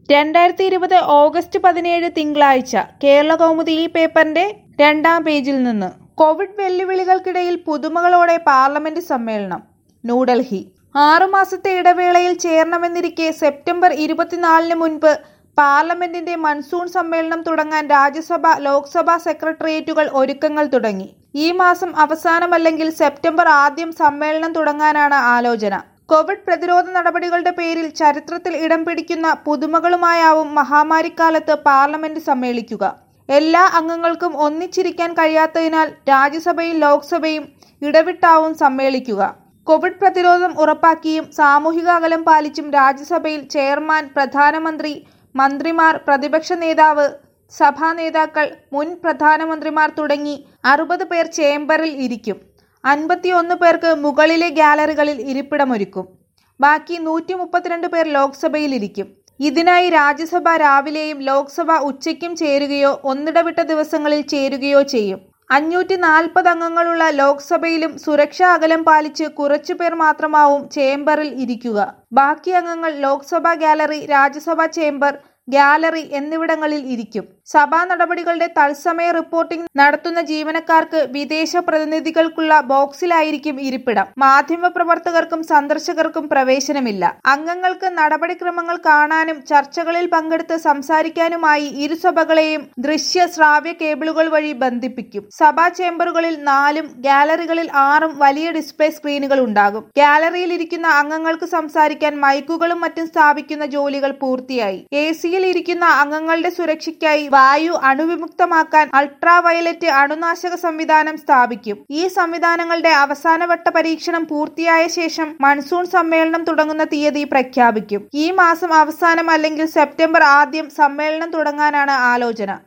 രണ്ടായിരത്തി ഇരുപത് ഓഗസ്റ്റ് പതിനേഴ് തിങ്കളാഴ്ച കേരള കൗമുദി ഈ പേപ്പറിന്റെ രണ്ടാം പേജിൽ നിന്ന് കോവിഡ് വെല്ലുവിളികൾക്കിടയിൽ പുതുമകളോടെ പാർലമെന്റ് സമ്മേളനം ന്യൂഡൽഹി ആറുമാസത്തെ ഇടവേളയിൽ ചേരണമെന്നിരിക്കെ സെപ്റ്റംബർ ഇരുപത്തിനാലിന് മുൻപ് പാർലമെന്റിന്റെ മൺസൂൺ സമ്മേളനം തുടങ്ങാൻ രാജ്യസഭ ലോക്സഭാ സെക്രട്ടേറിയറ്റുകൾ ഒരുക്കങ്ങൾ തുടങ്ങി ഈ മാസം അവസാനമല്ലെങ്കിൽ സെപ്റ്റംബർ ആദ്യം സമ്മേളനം തുടങ്ങാനാണ് ആലോചന കോവിഡ് പ്രതിരോധ നടപടികളുടെ പേരിൽ ചരിത്രത്തിൽ ഇടം പിടിക്കുന്ന പുതുമകളുമായാവും മഹാമാരിക്കാലത്ത് പാർലമെന്റ് സമ്മേളിക്കുക എല്ലാ അംഗങ്ങൾക്കും ഒന്നിച്ചിരിക്കാൻ കഴിയാത്തതിനാൽ രാജ്യസഭയും ലോക്സഭയും ഇടവിട്ടാവും സമ്മേളിക്കുക കോവിഡ് പ്രതിരോധം ഉറപ്പാക്കിയും സാമൂഹിക അകലം പാലിച്ചും രാജ്യസഭയിൽ ചെയർമാൻ പ്രധാനമന്ത്രി മന്ത്രിമാർ പ്രതിപക്ഷ നേതാവ് സഭാ നേതാക്കൾ മുൻ പ്രധാനമന്ത്രിമാർ തുടങ്ങി അറുപത് പേർ ചേംബറിൽ ഇരിക്കും അൻപത്തിയൊന്ന് പേർക്ക് മുകളിലെ ഗ്യാലറികളിൽ ഇരിപ്പിടമൊരുക്കും ബാക്കി നൂറ്റി മുപ്പത്തിരണ്ട് പേർ ലോക്സഭയിലിരിക്കും ഇതിനായി രാജ്യസഭ രാവിലെയും ലോക്സഭ ഉച്ചയ്ക്കും ചേരുകയോ ഒന്നിടവിട്ട ദിവസങ്ങളിൽ ചേരുകയോ ചെയ്യും അഞ്ഞൂറ്റി നാൽപ്പത് അംഗങ്ങളുള്ള ലോക്സഭയിലും സുരക്ഷാ അകലം പാലിച്ച് കുറച്ചുപേർ മാത്രമാവും ചേംബറിൽ ഇരിക്കുക ബാക്കി അംഗങ്ങൾ Lok Sabha gallery Rajya Sabha chamber gallery എന്നിവിടങ്ങളിൽ ഇരിക്കും സഭാ നടപടികളുടെ തത്സമയ റിപ്പോർട്ടിംഗ് നടത്തുന്ന ജീവനക്കാർക്ക് വിദേശ പ്രതിനിധികൾക്കുള്ള ബോക്സിലായിരിക്കും ഇരിപ്പിടം മാധ്യമപ്രവർത്തകർക്കും സന്ദർശകർക്കും പ്രവേശനമില്ല അംഗങ്ങൾക്ക് നടപടിക്രമങ്ങൾ കാണാനും ചർച്ചകളിൽ പങ്കെടുത്ത് സംസാരിക്കാനുമായി ഇരുസഭകളെയും ദൃശ്യ ശ്രാവ്യ കേബിളുകൾ വഴി ബന്ധിപ്പിക്കും സഭാ ചേംബറുകളിൽ നാലും ഗാലറികളിൽ ആറും വലിയ ഡിസ്പ്ലേ സ്ക്രീനുകൾ ഉണ്ടാകും ഗാലറിയിൽ ഇരിക്കുന്ന അംഗങ്ങൾക്ക് സംസാരിക്കാൻ മൈക്കുകളും മറ്റും സ്ഥാപിക്കുന്ന ജോലികൾ പൂർത്തിയായി എ സിയിൽ ഇരിക്കുന്ന അംഗങ്ങളുടെ സുരക്ഷയ്ക്കായി വായു അണുവിമുക്തമാക്കാൻ അൾട്രാ വയലറ്റ് അണുനാശക സംവിധാനം സ്ഥാപിക്കും ഈ സംവിധാനങ്ങളുടെ അവസാനവട്ട പരീക്ഷണം പൂർത്തിയായ ശേഷം മൺസൂൺ സമ്മേളനം തുടങ്ങുന്ന തീയതി പ്രഖ്യാപിക്കും ഈ മാസം അവസാനം അല്ലെങ്കിൽ സെപ്റ്റംബർ ആദ്യം സമ്മേളനം തുടങ്ങാനാണ് ആലോചന